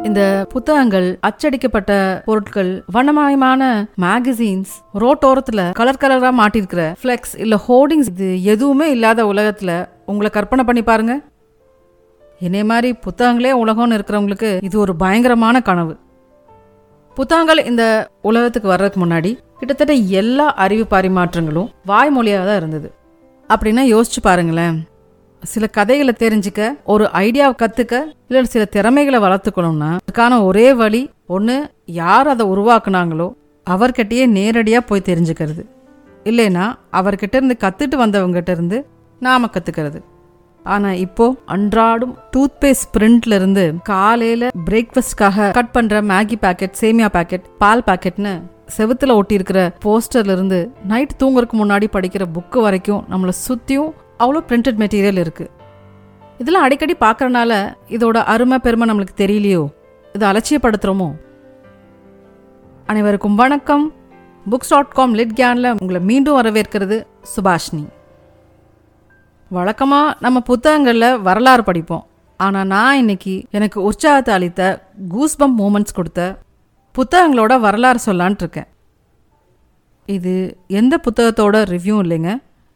இந்த புத்தகங்கள் அச்சடிக்கப்பட்ட பொருட்கள் வண்ணமயமான மேகசின்ஸ் ரோட்டோரத்துல கலர் கலரா மாட்டிருக்கிற ஃபிளெக்ஸ் இல்ல ஹோர்டிங்ஸ் இது எதுவுமே இல்லாத உலகத்துல உங்களை கற்பனை பண்ணி பாருங்க என்னைய மாதிரி புத்தகங்களே உலகம்னு இருக்கிறவங்களுக்கு இது ஒரு பயங்கரமான கனவு புத்தகங்கள் இந்த உலகத்துக்கு வர்றதுக்கு முன்னாடி கிட்டத்தட்ட எல்லா அறிவு பரிமாற்றங்களும் வாய்மொழியாக தான் இருந்தது அப்படின்னா யோசிச்சு பாருங்களேன் சில கதைகளை தெரிஞ்சுக்க ஒரு ஐடியாவை கற்றுக்க இல்லை சில திறமைகளை வளர்த்துக்கணும்னா அதுக்கான ஒரே வழி ஒன்று யார் அதை உருவாக்குனாங்களோ அவர்கிட்டயே நேரடியாக போய் தெரிஞ்சுக்கிறது இல்லைன்னா அவர்கிட்ட இருந்து கற்றுட்டு வந்தவங்ககிட்ட இருந்து நாம கற்றுக்கிறது ஆனால் இப்போ அன்றாடும் டூத் பேஸ்ட் பிரிண்ட்ல இருந்து காலையில் பிரேக்ஃபாஸ்ட்காக கட் பண்ணுற மேகி பாக்கெட் சேமியா பாக்கெட் பால் பாக்கெட்னு செவுத்துல ஒட்டி இருக்கிற போஸ்டர்ல இருந்து நைட் தூங்குறதுக்கு முன்னாடி படிக்கிற புக்கு வரைக்கும் நம்மளை சுற்றியும் அவ்வளோ பிரிண்டட் மெட்டீரியல் இருக்கு இதெல்லாம் அடிக்கடி பார்க்கறனால இதோட அருமை பெருமை நம்மளுக்கு தெரியலையோ இதை அலட்சியப்படுத்துகிறோமோ அனைவருக்கும் வணக்கம் புக்ஸ் டாட் காம் லிட் கேனில் உங்களை மீண்டும் வரவேற்கிறது சுபாஷினி வழக்கமாக நம்ம புத்தகங்களில் வரலாறு படிப்போம் ஆனால் நான் இன்னைக்கு எனக்கு உற்சாகத்தை அளித்த கூஸ்பம் மூமெண்ட்ஸ் கொடுத்த புத்தகங்களோட வரலாறு சொல்லான்ட்டு இருக்கேன் இது எந்த புத்தகத்தோட ரிவ்யூ இல்லைங்க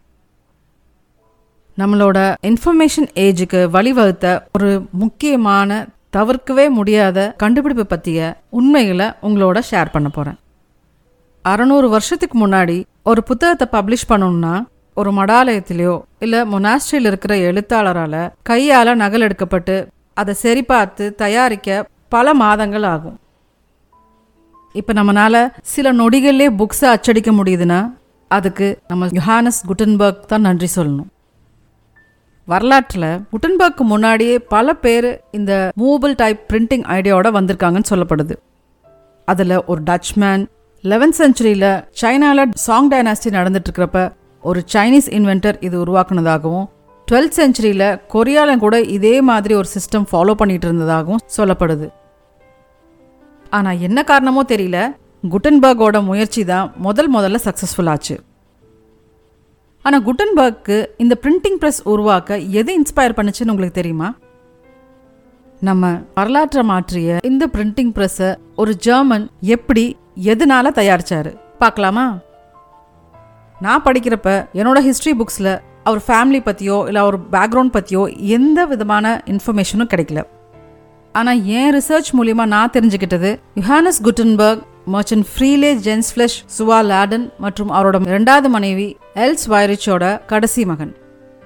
நம்மளோட இன்ஃபர்மேஷன் ஏஜுக்கு வழிவகுத்த ஒரு முக்கியமான தவிர்க்கவே முடியாத கண்டுபிடிப்பு பற்றிய உண்மைகளை உங்களோட ஷேர் பண்ண போகிறேன் அறநூறு வருஷத்துக்கு முன்னாடி ஒரு புத்தகத்தை பப்ளிஷ் பண்ணணும்னா ஒரு மடாலயத்திலேயோ இல்லை மொனாஸ்ட்ரியில் இருக்கிற எழுத்தாளரால் கையால் நகல் எடுக்கப்பட்டு அதை சரிபார்த்து தயாரிக்க பல மாதங்கள் ஆகும் இப்போ நம்மனால சில நொடிகள்லே புக்ஸை அச்சடிக்க முடியுதுன்னா அதுக்கு நம்ம யுஹானஸ் குட்டன்பர்க் தான் நன்றி சொல்லணும் வரலாற்றில் குட்டன்பர்க்கு முன்னாடியே பல பேர் இந்த மூவபிள் டைப் பிரிண்டிங் ஐடியாவோட வந்திருக்காங்கன்னு சொல்லப்படுது அதில் ஒரு டச்மேன் லெவன்த் செஞ்சுரியில் சைனாவில் சாங் டைனாஸ்டி நடந்துட்டு இருக்கிறப்ப ஒரு சைனீஸ் இன்வென்டர் இது உருவாக்குனதாகவும் டுவெல்த் செஞ்சுரியில் கொரியாவில் கூட இதே மாதிரி ஒரு சிஸ்டம் ஃபாலோ பண்ணிட்டு இருந்ததாகவும் சொல்லப்படுது ஆனால் என்ன காரணமோ தெரியல குட்டன்பர்கோட முயற்சி தான் முதல் முதல்ல சக்ஸஸ்ஃபுல் ஆச்சு ஆனால் குட்டன்பர்க்கு இந்த பிரிண்டிங் ப்ரெஸ் உருவாக்க எது இன்ஸ்பயர் பண்ணுச்சுன்னு உங்களுக்கு தெரியுமா நம்ம வரலாற்றை மாற்றிய இந்த பிரிண்டிங் ப்ரெஸ்ஸை ஒரு ஜெர்மன் எப்படி எதனால தயாரிச்சாரு பார்க்கலாமா நான் படிக்கிறப்ப என்னோட ஹிஸ்ட்ரி புக்ஸில் அவர் ஃபேமிலி பற்றியோ இல்லை அவர் பேக்ரவுண்ட் பற்றியோ எந்த விதமான இன்ஃபர்மேஷனும் கிடைக்கல ஆனால் என் ரிசர்ச் மூலியமா நான் தெரிஞ்சுக்கிட்டது யுஹானஸ் குட்டன்பர்க் மர்ச்சன்ட் ஃப்ரீலே ஜென்ஸ்ஃப்ளெஷ் சுவா லாடன் மற்றும் அவரோட இரண்டாவது மனைவி எல்ஸ் வைரிச்சோட கடைசி மகன்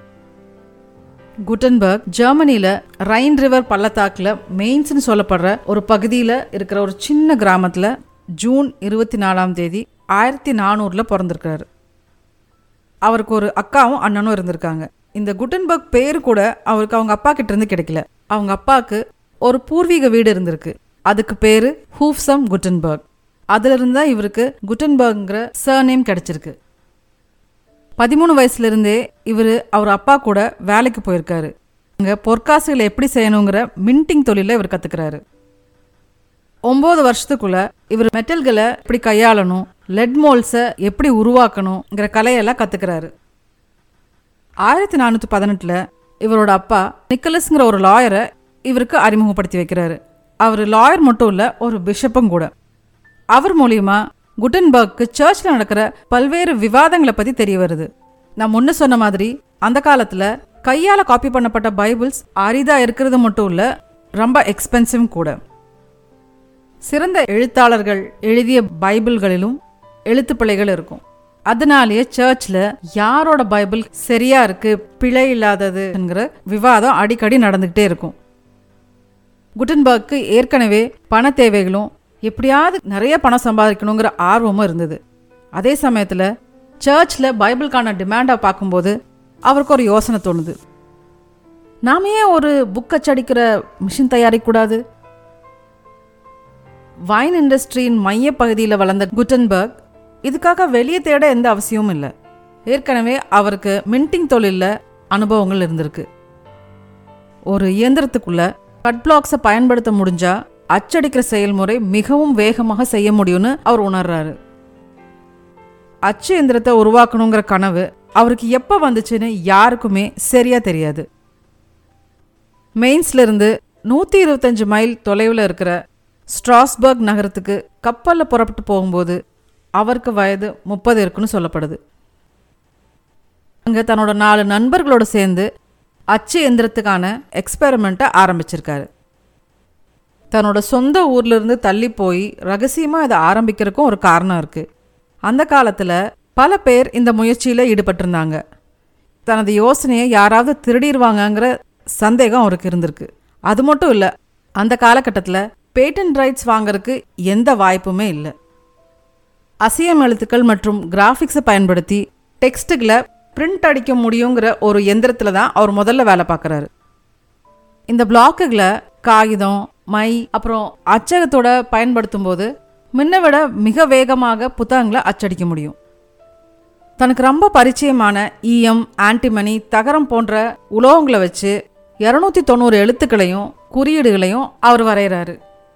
குட்டன்பர்க் ஜெர்மனியில் ரைன் ரிவர் பள்ளத்தாக்கில் மெயின்ஸ்னு சொல்லப்படுற ஒரு பகுதியில் இருக்கிற ஒரு சின்ன கிராமத்தில் ஜூன் இருபத்தி நாலாம் தேதி ஆயிரத்தி நானூறில் பிறந்திருக்காரு அவருக்கு ஒரு அக்காவும் அண்ணனும் இருந்திருக்காங்க இந்த குட்டன்பர்க் பேர் கூட அவருக்கு அவங்க அப்பா கிட்ட இருந்து கிடைக்கல அவங்க அப்பாவுக்கு ஒரு பூர்வீக வீடு இருந்திருக்கு அதுக்கு பேரு ஹூஃப்சம் குட்டன்பர்க் அதுல இருந்து தான் இவருக்கு குட்டன்பர்க்ங்கிற சர்நேம் கிடைச்சிருக்கு பதிமூணு வயசுல இருந்தே இவர் அவர் அப்பா கூட வேலைக்கு போயிருக்காரு அங்க பொற்காசுகளை எப்படி செய்யணுங்கிற மின்டிங் தொழிலை இவர் கத்துக்கிறாரு ஒம்பது வருஷத்துக்குள்ள இவர் மெட்டல்களை எப்படி கையாளணும் லெட் மோல்ஸை எப்படி உருவாக்கணுங்கிற கலையெல்லாம் கத்துக்கிறாரு ஆயிரத்தி நானூற்றி பதினெட்டில் இவரோட அப்பா நிக்கலஸ்ங்கிற ஒரு லாயரை இவருக்கு அறிமுகப்படுத்தி வைக்கிறாரு அவர் லாயர் மட்டும் இல்லை ஒரு பிஷப்பும் கூட அவர் மூலியமா குட்டன்பர்க்கு சர்ச்சில் நடக்கிற பல்வேறு விவாதங்களை பற்றி தெரிய வருது நான் முன்ன சொன்ன மாதிரி அந்த காலத்தில் கையால் காப்பி பண்ணப்பட்ட பைபிள்ஸ் அரிதாக இருக்கிறது மட்டும் இல்லை ரொம்ப எக்ஸ்பென்சிவ் கூட சிறந்த எழுத்தாளர்கள் எழுதிய பைபிள்களிலும் எழுத்துப்பிழைகள் இருக்கும் அதனாலேயே சர்ச்சில் யாரோட பைபிள் சரியா இருக்கு பிழை இல்லாததுங்கிற விவாதம் அடிக்கடி நடந்துக்கிட்டே இருக்கும் குட்டன்பர்க்கு ஏற்கனவே பண தேவைகளும் எப்படியாவது நிறைய பணம் சம்பாதிக்கணுங்கிற ஆர்வமும் இருந்தது அதே சமயத்தில் சர்ச்சில் பைபிளுக்கான டிமாண்டை பார்க்கும்போது அவருக்கு ஒரு யோசனை தோணுது நாம ஏன் ஒரு புக் அச்சடிக்கிற மிஷின் தயாரிக்கக்கூடாது வைன் இண்டஸ்ட்ரியின் மைய பகுதியில் வளர்ந்த குட்டன்பர்க் இதுக்காக வெளியே தேட எந்த அவசியமும் இல்லை ஏற்கனவே அவருக்கு மின்டிங் தொழிலில் அனுபவங்கள் இருந்திருக்கு ஒரு இயந்திரத்துக்குள்ள கட் பிளாக்ஸை பயன்படுத்த முடிஞ்சா அச்சடிக்கிற செயல்முறை மிகவும் வேகமாக செய்ய முடியும்னு அவர் உணர்றாரு அச்சு எந்திரத்தை உருவாக்கணுங்கிற கனவு அவருக்கு எப்போ வந்துச்சுன்னு யாருக்குமே சரியா தெரியாது மெயின்ஸ்ல இருந்து நூற்றி இருபத்தஞ்சு மைல் தொலைவில் இருக்கிற ஸ்ட்ராஸ்பர்க் நகரத்துக்கு கப்பலில் புறப்பட்டு போகும்போது அவருக்கு வயது முப்பது இருக்குன்னு சொல்லப்படுது அங்கே தன்னோட நாலு நண்பர்களோடு சேர்ந்து அச்சு எந்திரத்துக்கான எக்ஸ்பெரிமெண்ட்டை ஆரம்பிச்சிருக்காரு தன்னோட சொந்த ஊர்லேருந்து தள்ளி போய் ரகசியமாக இதை ஆரம்பிக்கிறதுக்கும் ஒரு காரணம் இருக்குது அந்த காலத்தில் பல பேர் இந்த முயற்சியில் ஈடுபட்டிருந்தாங்க தனது யோசனையை யாராவது திருடிடுவாங்கங்கிற சந்தேகம் அவருக்கு இருந்திருக்கு அது மட்டும் இல்லை அந்த காலகட்டத்தில் பேட்டன்ட் ரைட்ஸ் வாங்கறதுக்கு எந்த வாய்ப்புமே இல்லை அசியம் எழுத்துக்கள் மற்றும் கிராஃபிக்ஸை பயன்படுத்தி டெக்ஸ்ட்டுகளை பிரிண்ட் அடிக்க முடியுங்கிற ஒரு எந்திரத்தில் தான் அவர் முதல்ல வேலை பார்க்குறாரு இந்த பிளாக்குகளை காகிதம் மை அப்புறம் அச்சகத்தோட பயன்படுத்தும் போது முன்ன விட மிக வேகமாக புத்தகங்களை அச்சடிக்க முடியும் தனக்கு ரொம்ப பரிச்சயமான ஈயம் ஆன்டிமனி தகரம் போன்ற உலோகங்களை வச்சு இரநூத்தி தொண்ணூறு எழுத்துக்களையும் குறியீடுகளையும் அவர் வரைகிறாரு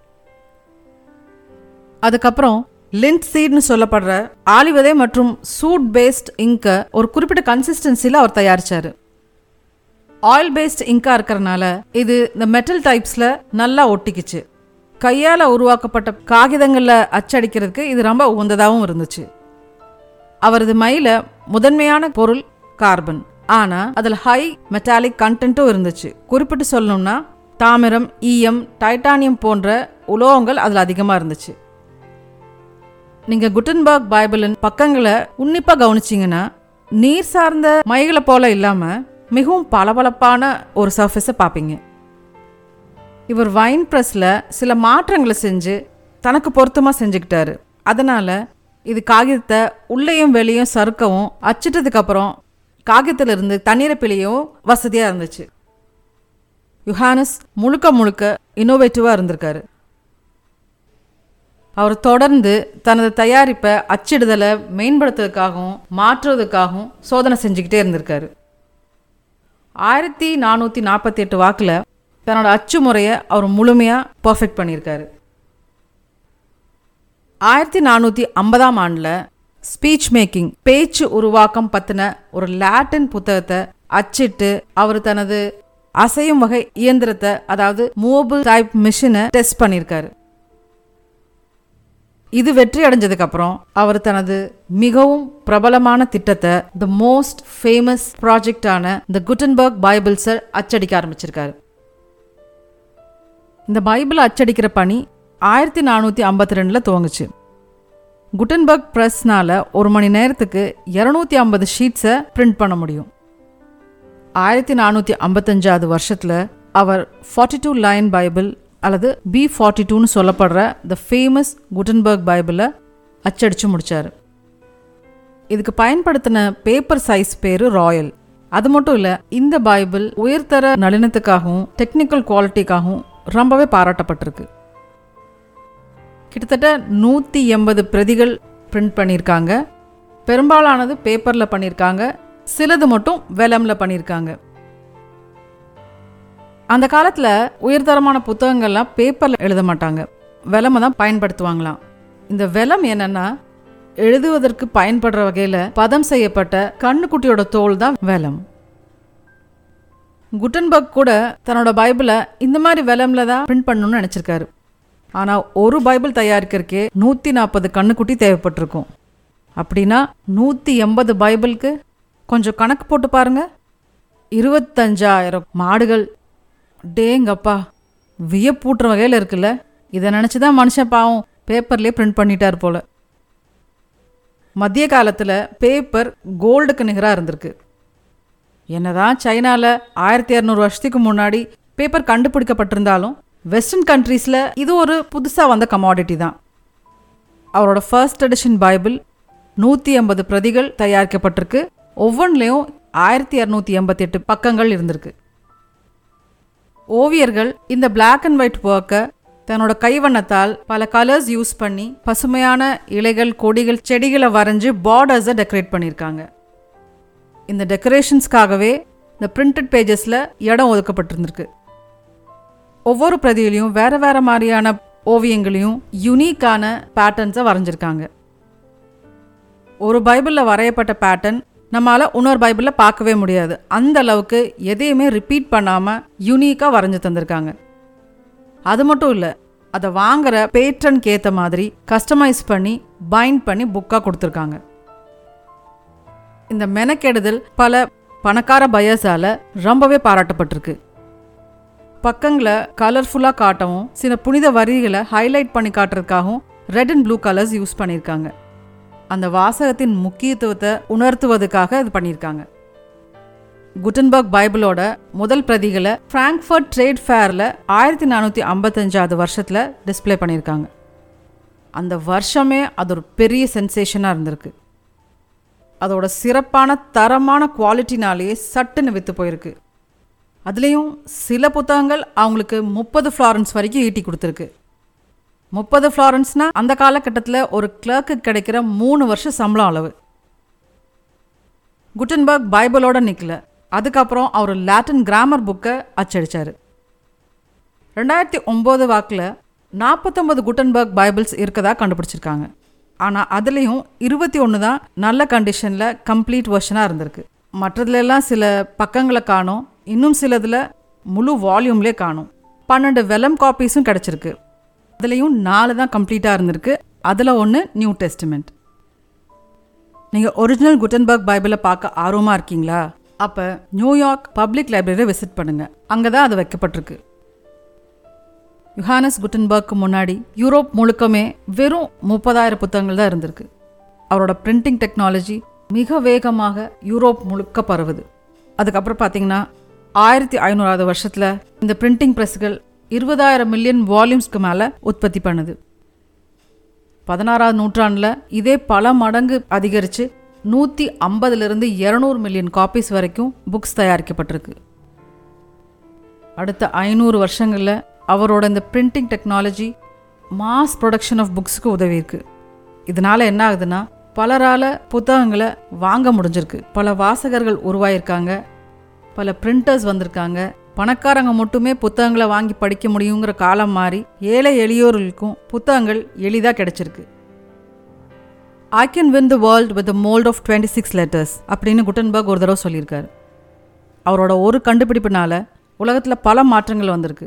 அதுக்கப்புறம் லிண்ட் சீட்னு சொல்லப்படுற ஆலிவதை மற்றும் சூட் பேஸ்ட் இங்கை ஒரு குறிப்பிட்ட கன்சிஸ்டன்சியில் அவர் தயாரிச்சார் ஆயில் பேஸ்ட் இங்காக இருக்கிறனால இது இந்த மெட்டல் டைப்ஸில் நல்லா ஒட்டிக்குச்சு கையால் உருவாக்கப்பட்ட காகிதங்களில் அச்சடிக்கிறதுக்கு இது ரொம்ப உகந்ததாகவும் இருந்துச்சு அவரது மயில முதன்மையான பொருள் கார்பன் ஆனால் அதில் ஹை மெட்டாலிக் கண்டென்ட்டும் இருந்துச்சு குறிப்பிட்டு சொல்லணும்னா தாமிரம் ஈயம் டைட்டானியம் போன்ற உலோகங்கள் அதில் அதிகமாக இருந்துச்சு நீங்கள் குட்டன்பர்க் பைபிளின் பக்கங்களை உன்னிப்பாக கவனிச்சிங்கன்னா நீர் சார்ந்த மைகளை போல இல்லாமல் மிகவும் பளபளப்பான ஒரு சர்ஃபேஸை பார்ப்பீங்க இவர் வைன் ப்ரெஸ்ஸில் சில மாற்றங்களை செஞ்சு தனக்கு பொருத்தமாக செஞ்சுக்கிட்டாரு அதனால் இது காகிதத்தை உள்ளேயும் வெளியும் சறுக்கவும் அச்சிட்டதுக்கு அப்புறம் காகிதத்திலிருந்து தண்ணீரை பிழியவும் வசதியாக இருந்துச்சு யுஹானஸ் முழுக்க முழுக்க இன்னோவேட்டிவாக இருந்திருக்காரு அவர் தொடர்ந்து தனது தயாரிப்பை அச்சிடுதலை மேம்படுத்துறதுக்காகவும் மாற்றுவதற்காகவும் சோதனை செஞ்சுக்கிட்டே இருந்திருக்காரு ஆயிரத்தி நானூற்றி நாற்பத்தி எட்டு வாக்கில் தன்னோட அச்சு முறையை அவர் முழுமையாக பர்ஃபெக்ட் பண்ணியிருக்காரு ஆயிரத்தி நானூற்றி ஐம்பதாம் ஆண்டில் ஸ்பீச் மேக்கிங் பேச்சு உருவாக்கம் பற்றின ஒரு லாட்டின் புத்தகத்தை அச்சிட்டு அவர் தனது அசையும் வகை இயந்திரத்தை அதாவது மூவபிள் டைப் மிஷினை டெஸ்ட் பண்ணியிருக்காரு இது வெற்றி அடைஞ்சதுக்கு அப்புறம் அவர் தனது மிகவும் பிரபலமான திட்டத்தை த மோஸ்ட் ஃபேமஸ் ப்ராஜெக்டான த குட்டன்பர்க் பைபிள்ஸை அச்சடிக்க ஆரம்பிச்சிருக்காரு இந்த பைபிள் அச்சடிக்கிற பணி ஆயிரத்தி நானூற்றி ஐம்பத்தி ரெண்டில் துவங்குச்சு குட்டன்பர்க் ப்ரெஸ்னால் ஒரு மணி நேரத்துக்கு இரநூத்தி ஐம்பது ஷீட்ஸை பிரிண்ட் பண்ண முடியும் ஆயிரத்தி நானூற்றி ஐம்பத்தஞ்சாவது வருஷத்தில் அவர் ஃபார்ட்டி டூ லைன் பைபிள் அல்லது பி ஃபார்ட்டி டூன்னு சொல்லப்படுற த ஃபேமஸ் குட்டன்பர்க் பைபிளை அச்சடித்து முடித்தார் இதுக்கு பயன்படுத்தின பேப்பர் சைஸ் பேர் ராயல் அது மட்டும் இல்லை இந்த பைபிள் உயர்தர நளினத்துக்காகவும் டெக்னிக்கல் குவாலிட்டிக்காகவும் ரொம்பவே பாராட்டப்பட்டிருக்கு கிட்டத்தட்ட நூற்றி எண்பது பிரதிகள் பிரிண்ட் பண்ணியிருக்காங்க பெரும்பாலானது பேப்பரில் பண்ணியிருக்காங்க சிலது மட்டும் வெலமில் பண்ணியிருக்காங்க அந்த காலத்தில் உயர்தரமான புத்தகங்கள்லாம் பேப்பரில் எழுத மாட்டாங்க வெலமை தான் பயன்படுத்துவாங்களாம் இந்த வெலம் என்னன்னா எழுதுவதற்கு பயன்படுற வகையில் பதம் செய்யப்பட்ட கண்ணுக்குட்டியோட தோல் தான் வெலம் குட்டன்பர்க் கூட தன்னோட பைபிளை இந்த மாதிரி வெலமில் தான் பிரிண்ட் பண்ணணும்னு நினச்சிருக்காரு ஆனால் ஒரு பைபிள் தயாரிக்கிறதுக்கே நூற்றி நாற்பது கண்ணுக்குட்டி தேவைப்பட்டிருக்கும் அப்படின்னா நூற்றி எண்பது பைபிளுக்கு கொஞ்சம் கணக்கு போட்டு பாருங்க இருபத்தஞ்சாயிரம் மாடுகள் டேங்கப்பா வியப்பூட்டுற வகையில் இருக்குல்ல இதை நினச்சி தான் மனுஷன் பாவம் பேப்பர்லேயே பிரிண்ட் பண்ணிட்டார் போல மத்திய காலத்தில் பேப்பர் கோல்டுக்கு நிகராக இருந்திருக்கு என்னதான் சைனாவில் ஆயிரத்தி இரநூறு வருஷத்துக்கு முன்னாடி பேப்பர் கண்டுபிடிக்கப்பட்டிருந்தாலும் வெஸ்டர்ன் கண்ட்ரீஸில் இது ஒரு புதுசாக வந்த கமாடிட்டி தான் அவரோட ஃபர்ஸ்ட் எடிஷன் பைபிள் நூற்றி எண்பது பிரதிகள் தயாரிக்கப்பட்டிருக்கு ஒவ்வொன்றிலையும் ஆயிரத்தி இரநூத்தி எண்பத்தி எட்டு பக்கங்கள் இருந்திருக்கு ஓவியர்கள் இந்த பிளாக் அண்ட் ஒயிட் ஒர்க்கை தன்னோட கைவண்ணத்தால் பல கலர்ஸ் யூஸ் பண்ணி பசுமையான இலைகள் கொடிகள் செடிகளை வரைஞ்சி பார்டர்ஸை டெக்கரேட் பண்ணியிருக்காங்க இந்த டெக்கரேஷன்ஸ்க்காகவே இந்த பிரிண்டட் பேஜஸில் இடம் ஒதுக்கப்பட்டிருந்திருக்கு ஒவ்வொரு பிரதியிலையும் வேற வேற மாதிரியான ஓவியங்களையும் யுனிக்கான பேட்டர்ன்ஸை வரைஞ்சிருக்காங்க ஒரு பைபிளில் வரையப்பட்ட பேட்டர்ன் நம்மளால் இன்னொரு பைபிளில் பார்க்கவே முடியாது அந்த அளவுக்கு எதையுமே ரிப்பீட் பண்ணாமல் யூனிக்காக வரைஞ்சி தந்திருக்காங்க அது மட்டும் இல்லை அதை வாங்குற பேட்ரனுக்கு ஏற்ற மாதிரி கஸ்டமைஸ் பண்ணி பைண்ட் பண்ணி புக்காக கொடுத்துருக்காங்க இந்த மெனக்கெடுதல் பல பணக்கார பயர்ஸால ரொம்பவே பாராட்டப்பட்டிருக்கு பக்கங்களை கலர்ஃபுல்லாக காட்டவும் சில புனித வரிகளை ஹைலைட் பண்ணி காட்டுறதுக்காகவும் red and blue colours use பண்ணியிருக்காங்க அந்த வாசகத்தின் முக்கியத்துவத்தை உணர்த்துவதற்காக இது பண்ணியிருக்காங்க குட்டன்பர்க் பைபிளோட முதல் பிரதிகளை ஃப்ராங்க்ஃபர்ட் ட்ரேட் ஃபேரில் ஆயிரத்தி நானூற்றி ஐம்பத்தஞ்சாவது வருஷத்தில் டிஸ்ப்ளே பண்ணியிருக்காங்க அந்த வருஷமே அது ஒரு பெரிய சென்சேஷனாக இருந்திருக்கு அதோட சிறப்பான தரமான குவாலிட்டினாலேயே சட்டுன்னு விற்று போயிருக்கு அதுலேயும் சில புத்தகங்கள் அவங்களுக்கு முப்பது ஃப்ளாரன்ஸ் வரைக்கும் ஈட்டி கொடுத்துருக்கு முப்பது ஃப்ளாரன்ஸ்னா அந்த காலகட்டத்தில் ஒரு கிளர்க்கு கிடைக்கிற மூணு வருஷம் சம்பளம் அளவு குட்டன்பர்க் பைபிளோட நிற்கல அதுக்கப்புறம் அவர் லாட்டின் கிராமர் புக்கை அச்சடிச்சார் ரெண்டாயிரத்தி ஒம்பது வாக்கில் நாற்பத்தொம்பது குட்டன்பர்க் பைபிள்ஸ் இருக்கதா கண்டுபிடிச்சிருக்காங்க ஆனால் அதுலேயும் இருபத்தி ஒன்று தான் நல்ல கண்டிஷனில் கம்ப்ளீட் வெர்ஷனாக இருந்திருக்கு மற்றதுல எல்லாம் சில பக்கங்களை காணும் இன்னும் சிலதில் முழு வால்யூம்லேயே காணும் பன்னெண்டு வெலம் காப்பீஸும் கிடச்சிருக்கு அதுலேயும் நாலு தான் கம்ப்ளீட்டாக இருந்திருக்கு அதில் ஒன்று நியூ டெஸ்டிமெண்ட் நீங்கள் ஒரிஜினல் குட்டன்பர்க் பைபிளை பார்க்க ஆர்வமாக இருக்கீங்களா அப்போ நியூயார்க் பப்ளிக் லைப்ரரியை விசிட் பண்ணுங்கள் அங்கே தான் அது வைக்கப்பட்டிருக்கு யுஹானஸ் குட்டன்பர்க்கு முன்னாடி யூரோப் முழுக்கமே வெறும் முப்பதாயிரம் புத்தகங்கள் தான் இருந்திருக்கு அவரோட பிரிண்டிங் டெக்னாலஜி மிக வேகமாக யூரோப் முழுக்க பரவுது அதுக்கப்புறம் பார்த்தீங்கன்னா ஆயிரத்தி ஐநூறாவது வருஷத்தில் இந்த பிரிண்டிங் ப்ரெஸ்கள் இருபதாயிரம் மில்லியன் வால்யூம்ஸ்க்கு மேலே உற்பத்தி பண்ணுது பதினாறாவது நூற்றாண்டில் இதே பல மடங்கு அதிகரித்து நூற்றி ஐம்பதுலேருந்து இரநூறு மில்லியன் காப்பீஸ் வரைக்கும் புக்ஸ் தயாரிக்கப்பட்டிருக்கு அடுத்த ஐநூறு வருஷங்களில் அவரோட இந்த printing technology mass production of புக்ஸுக்கு உதவி இருக்கு இதனால என்ன ஆகுதுன்னா பலரால் புத்தகங்களை வாங்க முடிஞ்சிருக்கு பல வாசகர்கள் உருவாயிருக்காங்க பல பிரிண்டர்ஸ் வந்திருக்காங்க பணக்காரங்க மட்டுமே புத்தகங்களை வாங்கி படிக்க முடியுங்கிற காலம் மாறி ஏழை எளியோர்களுக்கும் புத்தகங்கள் எளிதாக கிடைச்சிருக்கு I can win the world with mould of twenty six letters அப்படின்னு குட்டன்பர்க் ஒரு தடவை சொல்லியிருக்காரு அவரோட ஒரு கண்டுபிடிப்புனால உலகத்தில் பல மாற்றங்கள் வந்திருக்கு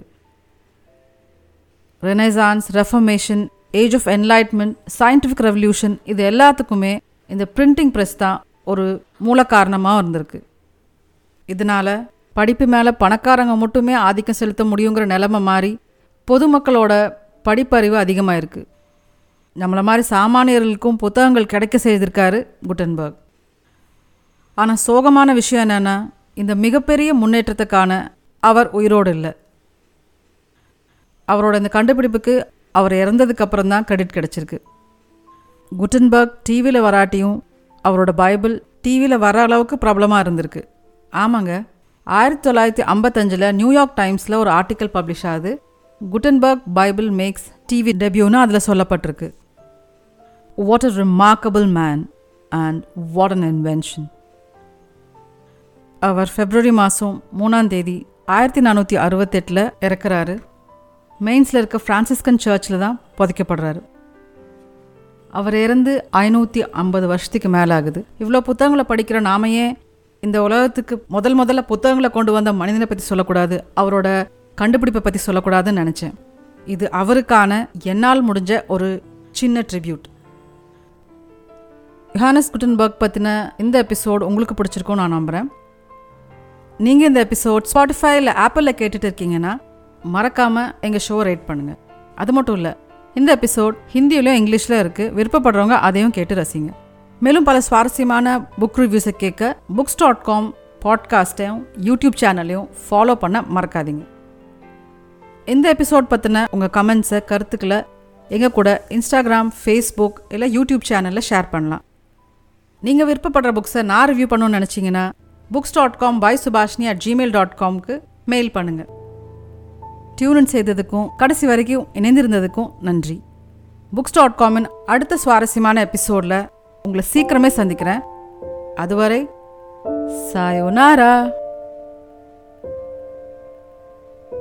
Renaissance Reformation age of enlightenment scientific revolution இது எல்லாத்துக்குமே இந்த பிரிண்டிங் ப்ரெஸ் தான் ஒரு மூல காரணமாக இருந்திருக்கு இதனால படிப்பு மேலே பணக்காரங்க மட்டுமே ஆதிக்கம் செலுத்த முடியுங்கிற நிலைமை மாறி பொதுமக்களோட படிப்பறிவு அதிகமாக இருக்குது நம்மளை மாதிரி சாமானியர்களுக்கும் புத்தகங்கள் கிடைக்க செய்திருக்காரு குட்டன்பர்க் ஆனால் சோகமான விஷயம் என்னென்னா இந்த மிகப்பெரிய முன்னேற்றத்துக்கான அவர் உயிரோடு இல்லை அவரோட இந்த கண்டுபிடிப்புக்கு அவர் இறந்ததுக்கு அப்புறம் தான் கிரெடிட் கிடச்சிருக்கு குட்டன்பர்க் டிவியில் வராட்டியும் அவரோட பைபிள் டிவியில் வர அளவுக்கு ப்ராப்ளமாக இருந்திருக்கு ஆமாங்க ஆயிரத்தி தொள்ளாயிரத்தி ஐம்பத்தஞ்சில் நியூயார்க் டைம்ஸில் ஒரு ஆர்டிக்கல் பப்ளிஷ் ஆகுது குட்டன்பர்க் பைபிள் மேக்ஸ் டிவி டெபியூன்னு அதில் சொல்லப்பட்டிருக்கு what a remarkable man and what an invention அவர் ஃபெப்ரவரி மாதம் மூணாம் தேதி ஆயிரத்தி நானூற்றி அறுபத்தெட்டில் இறக்குறாரு மெயின்ஸில் இருக்க ஃப்ரான்சிஸ்கன் சர்ச்சில் தான் புதைக்கப்படுறாரு அவர் இறந்து ஐநூற்றி ஐம்பது வருஷத்துக்கு மேலே ஆகுது இவ்வளோ புத்தகங்களை படிக்கிற நாமையே இந்த உலகத்துக்கு முதல் முதல்ல புத்தகங்களை கொண்டு வந்த மனிதனை பற்றி சொல்லக்கூடாது அவரோட கண்டுபிடிப்பை பற்றி சொல்லக்கூடாதுன்னு நினச்சேன் இது அவருக்கான என்னால் முடிஞ்ச ஒரு சின்ன ட்ரிபியூட் யோஹானஸ் குட்டன்பர்க் பற்றின இந்த எபிசோட் உங்களுக்கு பிடிச்சிருக்கும் நான் நம்புகிறேன் நீங்கள் இந்த எபிசோட் ஸ்பாட்டிஃபை இல்லை ஆப்பிளில் கேட்டுட்டு இருக்கீங்கன்னா மறக்காமல் எங்கள் ஷோ ரேட் பண்ணுங்கள் அது மட்டும் இல்லை இந்த எபிசோட் ஹிந்தியிலையும் இங்கிலீஷில் இருக்குது விருப்பப்படுறவங்க அதையும் கேட்டு ரசிங்க மேலும் பல சுவாரஸ்யமான புக் ரிவ்யூஸை கேட்க புக்ஸ் டாட் காம் பாட்காஸ்ட்டையும் யூடியூப் சேனலையும் ஃபாலோ பண்ண மறக்காதீங்க இந்த எபிசோட் பற்றின உங்கள் கமெண்ட்ஸை கருத்துக்களை எங்கள் கூட இன்ஸ்டாகிராம் ஃபேஸ்புக் இல்லை யூடியூப் சேனலில் ஷேர் பண்ணலாம் நீங்கள் விருப்பப்படுற புக்ஸை நான் ரிவ்யூ பண்ணணும்னு நினச்சிங்கன்னா books dot com by Subhashini at Gmail dot காம்க்கு மெயில் பண்ணுங்கள் டியூன் செய்ததுக்கும் கடைசி வரைக்கும் இணைந்திருந்ததுக்கும் நன்றி புக்ஸ் டாட் காமின் அடுத்த சுவாரஸ்யமான எபிசோடில் உங்களை சீக்கிரமே சந்திக்கிறேன் அதுவரை சாயோனாரா